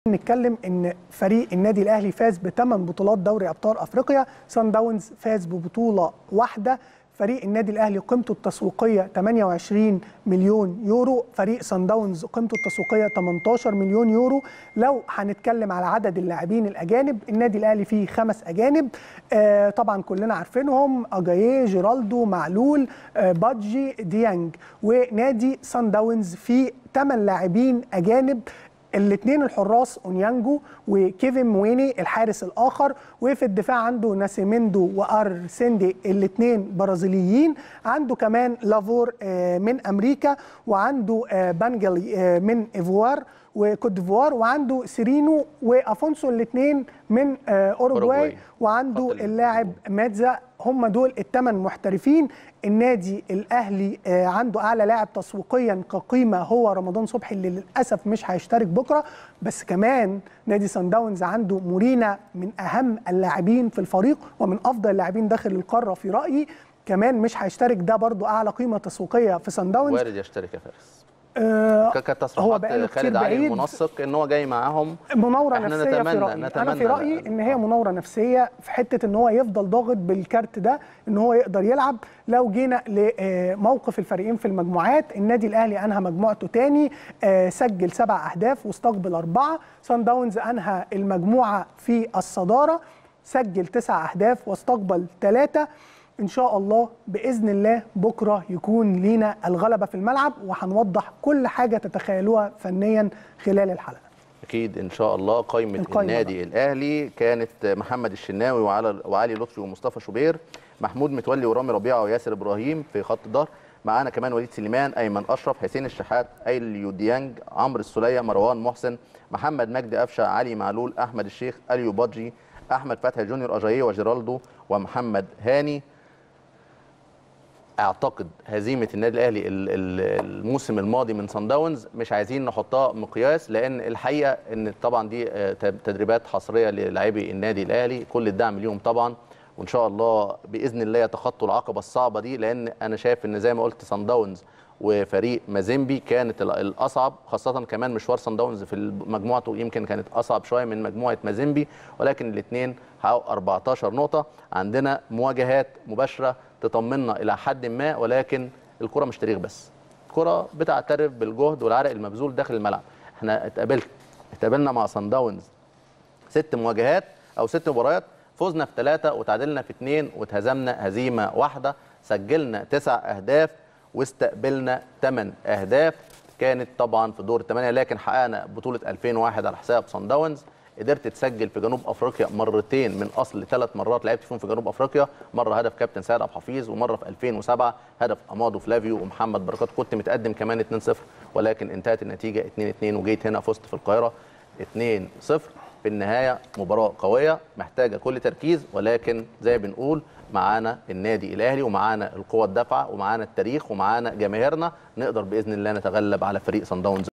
نتكلم ان فريق النادي الاهلي فاز بثمان بطولات دوري ابطال افريقيا سان داونز فاز ببطوله واحده فريق النادي الاهلي قيمته التسويقيه 28 مليون يورو فريق سان داونز قيمته التسويقيه 18 مليون يورو لو هنتكلم على عدد اللاعبين الاجانب النادي الاهلي فيه خمس اجانب آه طبعا كلنا عارفينهم اجاييه جيرالدو معلول آه بادجي ديانج ونادي سان داونز فيه 8 لاعبين اجانب الاثنين الحراس اونيانجو وكيفن مويني الحارس الاخر وفي الدفاع عنده ناسيميندو وار سيندي الاثنين برازيليين عنده كمان لافور من امريكا وعنده بانجلي من ايفوار وكوت ديفوار وعنده سيرينو وافونسو الاثنين من اوروجواي وعنده اللاعب ماتزا هم دول الثمان محترفين النادي الاهلي عنده اعلى لاعب تسويقيا كقيمه هو رمضان صبحي اللي للاسف مش هيشترك بكره بس كمان نادي سان داونز عنده مورينا من اهم اللاعبين في الفريق ومن افضل اللاعبين داخل القاره في رايي كمان مش هيشترك ده برضو اعلى قيمه تسويقيه في سان داونز وارد يشترك يا فارس آه كانت تصريحات خالد علي المنسق ان هو جاي معاهم مناوره نفسيه نتمنى في رايي نتمنى انا في رايي ان هي مناوره نفسيه في حته ان هو يفضل ضاغط بالكارت ده ان هو يقدر يلعب لو جينا لموقف الفريقين في المجموعات النادي الاهلي انهى مجموعته تاني سجل سبع اهداف واستقبل اربعه سان داونز انهى المجموعه في الصداره سجل تسع اهداف واستقبل ثلاثه ان شاء الله باذن الله بكره يكون لينا الغلبه في الملعب وهنوضح كل حاجه تتخيلوها فنيا خلال الحلقه اكيد ان شاء الله قائمه النادي بقى. الاهلي كانت محمد الشناوي وعلى وعلي لطفي ومصطفى شوبير محمود متولي ورامي ربيعه وياسر ابراهيم في خط الظهر معانا كمان وليد سليمان ايمن اشرف حسين الشحات ايليو ديانج عمرو السوليه مروان محسن محمد مجدي قفشه علي معلول احمد الشيخ اليو بادجي احمد فتحي جونيور اجاييه وجيرالدو ومحمد هاني اعتقد هزيمه النادي الاهلي الموسم الماضي من صن داونز مش عايزين نحطها مقياس لان الحقيقه ان طبعا دي تدريبات حصريه للاعبي النادي الاهلي كل الدعم ليهم طبعا وان شاء الله باذن الله يتخطوا العقبه الصعبه دي لان انا شايف ان زي ما قلت صن داونز وفريق مازيمبي كانت الاصعب خاصه كمان مشوار صن داونز في مجموعته يمكن كانت اصعب شويه من مجموعه مازيمبي ولكن الاثنين حققوا 14 نقطه عندنا مواجهات مباشره تطمنا الى حد ما ولكن الكره مش تاريخ بس الكره بتعترف بالجهد والعرق المبذول داخل الملعب احنا اتقابلت اتقابلنا مع صن داونز ست مواجهات او ست مباريات فزنا في ثلاثه وتعادلنا في اثنين واتهزمنا هزيمه واحده سجلنا تسع اهداف واستقبلنا ثمان اهداف كانت طبعا في دور الثمانيه لكن حققنا بطوله 2001 على حساب صن داونز قدرت تسجل في جنوب افريقيا مرتين من اصل ثلاث مرات لعبت فيهم في جنوب افريقيا مره هدف كابتن سيد عبد الحفيظ ومره في 2007 هدف امادو فلافيو ومحمد بركات كنت متقدم كمان 2-0 ولكن انتهت النتيجه 2-2 وجيت هنا فزت في القاهره 2-0 في النهايه مباراه قويه محتاجه كل تركيز ولكن زي بنقول معانا النادي الاهلي ومعانا القوه الدافعه ومعانا التاريخ ومعانا جماهيرنا نقدر باذن الله نتغلب على فريق صن داونز